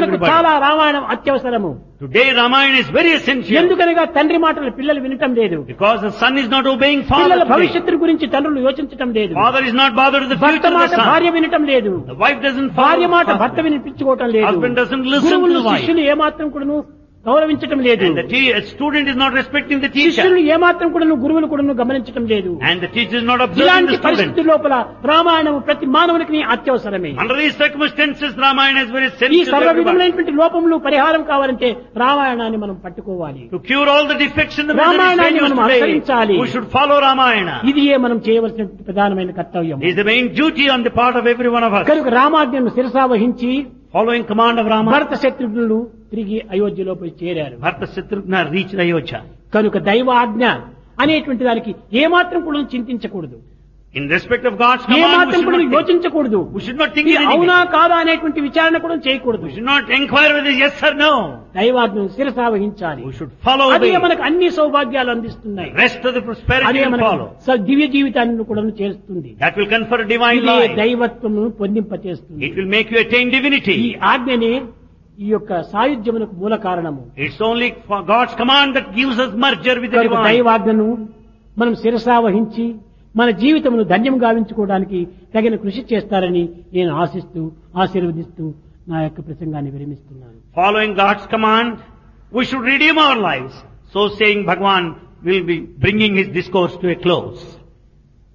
మనకు everybody. చాలా Ramayanam అత్యవసరము Today Ramayana is very essential ఎందుకనగా తండ్రి మాటలు పిల్లలు వినటం లేదు because the son is not obeying father. పిల్లల today. భవిష్యత్తు గురించి తండ్రులు యోచించటం లేదు Father is not bothered with the భర్త future of మాట the son. భార్య వినటం లేదు The wife doesn't భార్య follow మాట husband. భర్త వినిపించుకోవటం లేదు Husband doesn't listen to గురువులు the wife. శిష్యులు ఏమాత్రం కూడాను గౌరవించటం లేదు And the te- a student is not respecting the teacher. శిష్యులు ఏమాత్రం కూడాను గురువులు కూడాను గమనించటం లేదు And the teacher is not observing ఇలాంటి the student. పరిస్థితి లోపల రామాయణం ప్రతి మానవునికి అత్యవసరమే Under these circumstances, Ramayana is very ఈ essential to సర్వ everybody. విధములైనటువంటి లోపములు పరిహారం కావాలంటే రామాయణాన్ని మనం పట్టుకోవాలి To cure all the defects in the రామాయణాన్ని misery మనం అనుసరించాలి. today, we should follow Ramayana. ఇది మనం చేయవలసిన ప్రధానమైన కర్తవ్యం It is the main duty on the part of every one of us. కనుక రామాజ్ఞను శిరసా వహించి Following command of Rama, భరత శత్రుఘ్నులు తిరిగి అయోధ్యలో పోయి చేరారు Bharata Shatrugna reached Ayodhya. కనుక దైవ ఆజ్ఞ అనేటువంటి దానికి ఏమాత్రం కూడా చింతించకూడదు In respect of God's command, we ఏమాత్రం should కూడా not think, యోచించకూడదు we should not think ఇది anything. అవునా కాదా అనేటువంటి విచారణ కూడా చేయకూడదు We should not inquire whether yes or no. దైవాజ్ఞను శిరసా వహించాలి We should follow అదే the మనకు అన్ని సౌభాగ్యాలు అందిస్తున్నాయి rest of the prosperity అదే will మనకు follow. స- దివ్య జీవితాన్ని కూడా చేస్తుంది That will confer divine ఇదే life. దైవత్వము పొందింపచేస్తుంది It will make you attain ఈ divinity. ఆజ్ఞనే ఈ యొక్క సాయుధ్యమునకు మూల కారణము It's only for God's command that gives us merger with the కనుక divine. దైవాజ్ఞను మనం శిరసా వహించి మన జీవితమును ధన్యం గావించుకోవడానికి తగిన కృషి చేస్తారని నేను ఆశిస్తూ ఆశీర్వదిస్తూ నా యొక్క ప్రసంగాన్ని విరమిస్తున్నాను Following God's command, we should redeem our lives. So saying, Bhagwan will be bringing his discourse to a close.